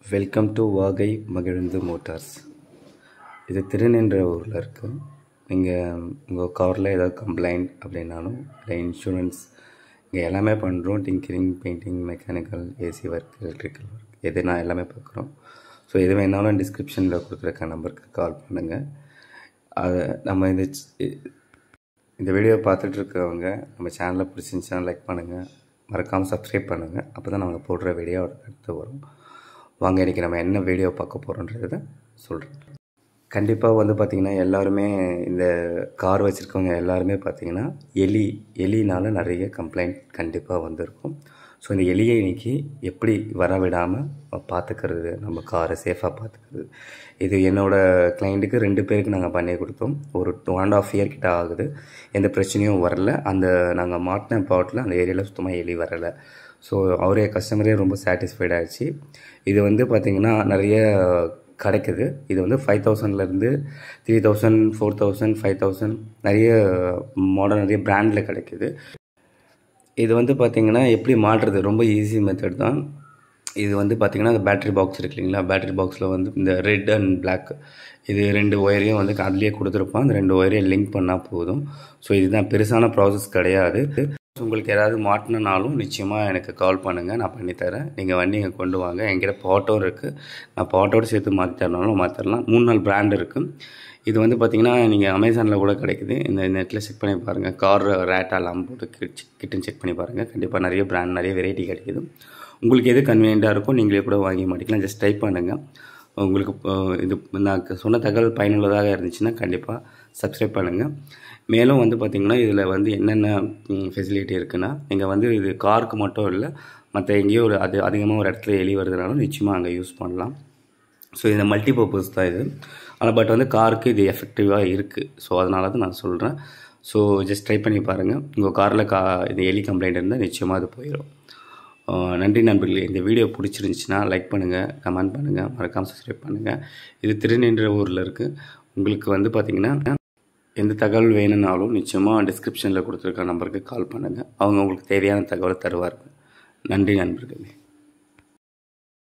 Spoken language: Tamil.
வெல்கம் டு வாகை மகிழ்ந்து மோட்டார்ஸ் இது திருநின்ற ஊரில் இருக்குது நீங்கள் உங்கள் காரில் ஏதாவது கம்ப்ளைண்ட் அப்படின்னாலும் இல்லை இன்சூரன்ஸ் இங்கே எல்லாமே பண்ணுறோம் tinkering painting mechanical AC work electrical work எது நான் எல்லாமே பார்க்குறோம் ஸோ எது வேணாலும் டிஸ்கிரிப்ஷனில் கொடுக்குறக்க நம்பருக்கு கால் பண்ணுங்கள் அது நம்ம இந்த சி- இந்த வீடியோ பார்த்துட்டு இருக்கவங்க நம்ம சேனலை பிடிச்சிருந்துச்சுன்னா லைக் பண்ணுங்கள் மறக்காமல் சப்ஸ்கிரைப் பண்ணுங்கள் அப்போ தான் நாங்கள் போடுற வீடியோ அடுத்து வரும் வாங்க இன்றைக்கி நம்ம என்ன வீடியோ பார்க்க போகிறோன்றதை சொல்கிறேன் கண்டிப்பாக வந்து பார்த்திங்கன்னா எல்லாருமே இந்த கார் வச்சுருக்கவங்க எல்லாருமே பார்த்திங்கன்னா எலி எலினால நிறைய கம்ப்ளைண்ட் கண்டிப்பாக வந்திருக்கும் ஸோ இந்த எலியை இன்னைக்கு எப்படி வர விடாமல் பார்த்துக்கிறது நம்ம காரை சேஃபாக பார்த்துக்கிறது இது என்னோடய கிளைண்ட்டுக்கு ரெண்டு பேருக்கு நாங்கள் பண்ணி கொடுத்தோம் ஒரு டூ அண்ட் ஆஃப் இயர் கிட்ட ஆகுது எந்த பிரச்சனையும் வரல அந்த நாங்கள் மாட்டின பாட்டில் அந்த ஏரியாவில் சுத்தமாக எலி வரலை ஸோ அவரே கஸ்டமரே ரொம்ப சாட்டிஸ்ஃபைட் ஆயிடுச்சு இது வந்து பார்த்திங்கன்னா நிறைய கிடைக்குது இது வந்து ஃபைவ் தௌசண்ட்லேருந்து three thousand four thousand five thousand நிறைய மாடல் நிறைய பிராண்டில் கிடைக்குது இது வந்து பார்த்திங்கன்னா எப்படி மாட்டுறது ரொம்ப ஈஸி மெத்தட் தான் இது வந்து பார்த்திங்கன்னா அந்த பேட்டரி பாக்ஸ் இருக்கு இல்லைங்களா பேட்டரி பாக்ஸில் வந்து இந்த ரெட் அண்ட் Black இது ரெண்டு ஒயரையும் வந்து அதுலேயே கொடுத்துருப்பான் அந்த ரெண்டு ஒயரையும் லிங்க் பண்ணால் போதும் ஸோ இதுதான் பெருசான ப்ராசஸ் கிடையாது உங்களுக்கு யாராவது மாட்டினாலும் நிச்சயமாக எனக்கு கால் பண்ணுங்கள் நான் பண்ணித்தரேன் நீங்கள் வண்டி இங்கே கொண்டு வாங்க என்கிட்ட பாட்டோ இருக்குது நான் பாட்டோடு சேர்த்து மாற்றி தரனாலும் மாற்றிடலாம் மூணு நாள் பிராண்ட் இருக்குது இது வந்து பார்த்தீங்கன்னா நீங்கள் அமேசானில் கூட கிடைக்குது இந்த நெட்டில் செக் பண்ணி பாருங்கள் கார் ரேட்டா எல்லாம் போட்டு கிட் கிட்டுன்னு செக் பண்ணி பாருங்கள் கண்டிப்பாக நிறைய பிராண்ட் நிறைய வெரைட்டி கிடைக்குது உங்களுக்கு எது கன்வீனியண்ட்டாக இருக்கோ நீங்களே கூட வாங்கி மாட்டிக்கலாம் ஜஸ்ட் டைப் பண்ணுங்கள் உங்களுக்கு அஹ், இது நான் சொன்ன தகவல் பயனுள்ளதாக இருந்துச்சுன்னா கண்டிப்பாக சப்ஸ்கிரைப் பண்ணுங்கள் மேலும் வந்து பார்த்திங்கன்னா இதில் வந்து என்னென்ன ஃபெசிலிட்டி இருக்குன்னா நீங்கள் வந்து இது காருக்கு மட்டும் இல்லை மற்ற எங்கேயோ ஒரு அது அதிகமாக ஒரு இடத்துல எலி வருதுனாலும் நிச்சயமாக அங்கே யூஸ் பண்ணலாம் ஸோ இந்த மல்டி பர்பஸ் தான் இது ஆனால் பட் வந்து காருக்கு இது எஃபெக்டிவாக இருக்குது ஸோ அதனால தான் நான் சொல்கிறேன் ஸோ ஜஸ்ட் ட்ரை பண்ணி பாருங்கள் உங்கள் காரில் கா இது எலி கம்ப்ளைண்ட் இருந்தால் நிச்சயமாக அது போயிடும் ஆஹ் நன்றி நண்பர்களே இந்த வீடியோ பிடிச்சிருந்துச்சுன்னா லைக் பண்ணுங்கள் கமெண்ட் பண்ணுங்கள் மறக்காமல் சப்ஸ்கிரைப் பண்ணுங்கள் இது திருநின்ற ஊரில் இருக்குது உங்களுக்கு வந்து பார்த்திங்கன்னா எந்த தகவல் வேணும்னாலும் நிச்சயமாக டிஸ்கிரிப்ஷனில் கொடுத்துருக்க நம்பருக்கு கால் பண்ணுங்கள் அவங்க உங்களுக்கு தேவையான தகவலை தருவார்கள் நன்றி நண்பர்களே